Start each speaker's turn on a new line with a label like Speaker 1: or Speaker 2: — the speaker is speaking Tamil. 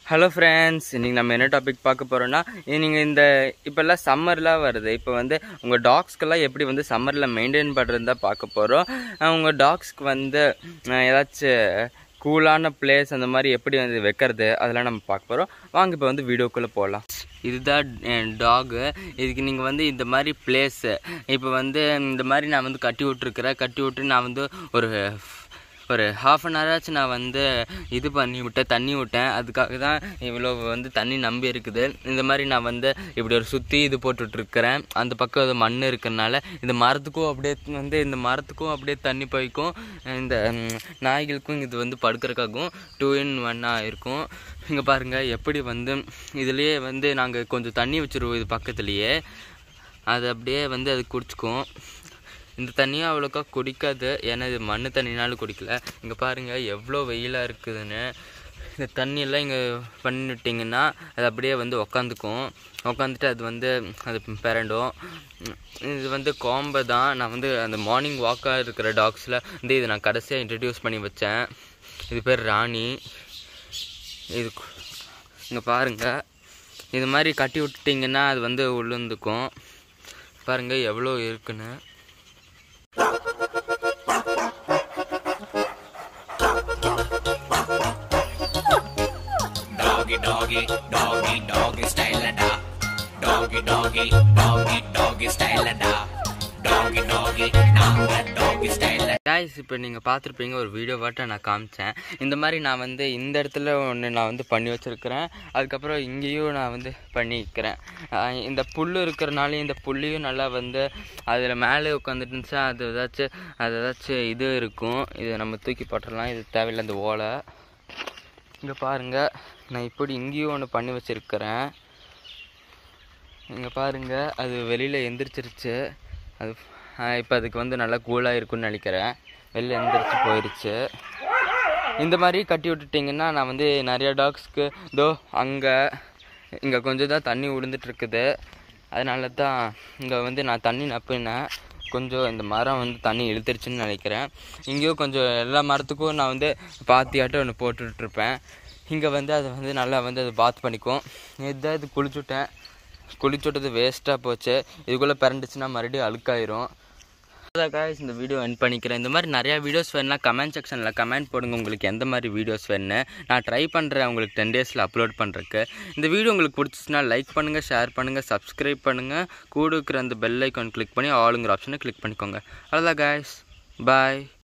Speaker 1: ஹலோ ஃப்ரெண்ட்ஸ் இன்றைக்கி நம்ம என்ன டாபிக் பார்க்க போகிறோன்னா நீங்கள் இந்த இப்போல்லாம் சம்மர்லாம் வருது இப்போ வந்து உங்கள் டாக்ஸ்க்கெல்லாம் எப்படி வந்து சம்மரில் மெயின்டைன் பண்ணுறது தான் பார்க்க போகிறோம் உங்கள் டாக்ஸ்க்கு வந்து அஹ், ஏதாச்சும் கூலான பிளேஸ் அந்த மாதிரி எப்படி வந்து வைக்கிறது அதெல்லாம் நம்ம பார்க்க போகிறோம் வாங்க இப்போ வந்து வீடியோக்குள்ளே போகலாம் இதுதான் டாகு இதுக்கு நீங்கள் வந்து இந்த மாதிரி பிளேஸு இப்போ வந்து இந்த மாதிரி நான் வந்து கட்டி விட்ருக்குறேன் கட்டி விட்டு நான் வந்து ஒரு ஒரு ஹாஃப் அன் ஹவராச்சும் நான் வந்து இது பண்ணி விட்டேன் தண்ணி விட்டேன் அதுக்காக தான் இவ்வளோ வந்து தண்ணி நம்பி இருக்குது இந்த மாதிரி நான் வந்து இப்படி ஒரு சுற்றி இது போட்டுட்ருக்கிறேன் அந்த பக்கம் அது மண் இருக்கிறனால இந்த மரத்துக்கும் அப்படியே வந்து இந்த மரத்துக்கும் அப்படியே தண்ணி போய்க்கும் இந்த ம், நாய்களுக்கும் இது வந்து படுக்கிறதுக்காகவும் டூ இன் ஒன்னாக இருக்கும் இங்கே பாருங்கள் எப்படி வந்து இதுலேயே வந்து நாங்கள் கொஞ்சம் தண்ணி வச்சுருவோம் இது பக்கத்துலேயே அது அப்படியே வந்து அது குடிச்சுக்கும் இந்த தண்ணியும் அவ்வளோக்கா குடிக்காது ஏன்னா இது மண் தண்ணினாலும் குடிக்கல இங்கே பாருங்கள் எவ்வளோ வெயிலாக இருக்குதுன்னு இந்த தண்ணியெல்லாம் இங்கே பண்ணிவிட்டிங்கன்னா அது அப்படியே வந்து உக்காந்துக்கும் உக்காந்துட்டு அது வந்து அது பிறண்டும் இது வந்து கோம்பை தான் நான் வந்து அந்த மார்னிங் வாக்காக இருக்கிற டாக்ஸில் வந்து இதை நான் கடைசியாக இன்ட்ரடியூஸ் பண்ணி வச்சேன் இது பேர் ராணி இது இங்கே பாருங்கள் இது மாதிரி கட்டி விட்டுட்டிங்கன்னா அது வந்து உளுந்துக்கும் பாருங்கள் எவ்வளோ இருக்குன்னு
Speaker 2: Doggy, doggy, doggy, doggy style da. Doggy, doggy, doggy, doggy style da. Doggy, doggy, நாங்க doggy style
Speaker 1: guys இப்போ நீங்கள் பார்த்துருப்பீங்க ஒரு வீடியோ வாட்டை நான் காமிச்சேன் இந்த மாதிரி நான் வந்து இந்த இடத்துல ஒன்று நான் வந்து பண்ணி வச்சுருக்கிறேன் அதுக்கப்புறம் இங்கேயும் நான் வந்து பண்ணிக்கிறேன் ஆஹ் இந்த புல் இருக்கிறனால இந்த புல்லையும் நல்லா வந்து அதில் மேலே உட்காந்துட்டு இருந்துச்சா அது ஏதாச்சும் அது ஏதாச்சும் இது இருக்கும் இதை நம்ம தூக்கி போட்டுடலாம் இது தேவையில்லை இந்த ஓலை இங்கே பாருங்கள் நான் இப்படி இங்கேயும் ஒன்று பண்ணி வச்சுருக்கிறேன் இங்கே பாருங்கள் அது வெளியில் எந்திரிச்சிருச்சு அது இப்போ அதுக்கு வந்து நல்லா கூலாக இருக்கும்னு நினைக்கிறேன் வெளில எந்திரிச்சு போயிடுச்சு இந்த மாதிரி கட்டி விட்டுட்டிங்கன்னா நான் வந்து நிறைய டாக்ஸ்க்கு தோ அங்கே இங்கே கொஞ்சம் தான் தண்ணி விழுந்துட்டு இருக்குது அதனால தான் இங்கே வந்து நான் தண்ணி நப்பினேன் கொஞ்சம் இந்த மரம் வந்து தண்ணி இழுத்துருச்சுன்னு நினைக்கிறேன் இங்கேயும் கொஞ்சம் எல்லா மரத்துக்கும் நான் வந்து பாத்தியாட்டம் ஒன்று போட்டுட்ருப்பேன் இங்கே வந்து அதை வந்து நல்லா வந்து அது பாத் பண்ணிக்கும் இதுதான் இது குளிச்சுட்டேன் குளிச்சுட்டது வேஸ்ட்டாக போச்சு இதுக்குள்ளே பிறண்டுச்சுன்னா மறுபடியும் அழுக்காயிரும் அதான் guys இந்த வீடியோ என் பண்ணிக்கிறேன் இந்த மாதிரி நிறையா வீடியோஸ் வேணும்னா கமெண்ட் செக்ஷனில் கமெண்ட் போடுங்க உங்களுக்கு எந்த மாதிரி வீடியோஸ் வேணும்னு நான் ட்ரை பண்ணுறேன் உங்களுக்கு டென் டேஸில் அப்லோட் பண்ணுறக்கு இந்த வீடியோ உங்களுக்கு பிடிச்சிச்சுன்னா லைக் பண்ணுங்கள் ஷேர் பண்ணுங்கள் சப்ஸ்கிரைப் பண்ணுங்கள் கூட இருக்கிற அந்த பெல் ஐக்கான் கிளிக் பண்ணி ஆளுங்கிற ஆப்ஷனை கிளிக் பண்ணிக்கோங்க அவ்வளோதான் guys பாய்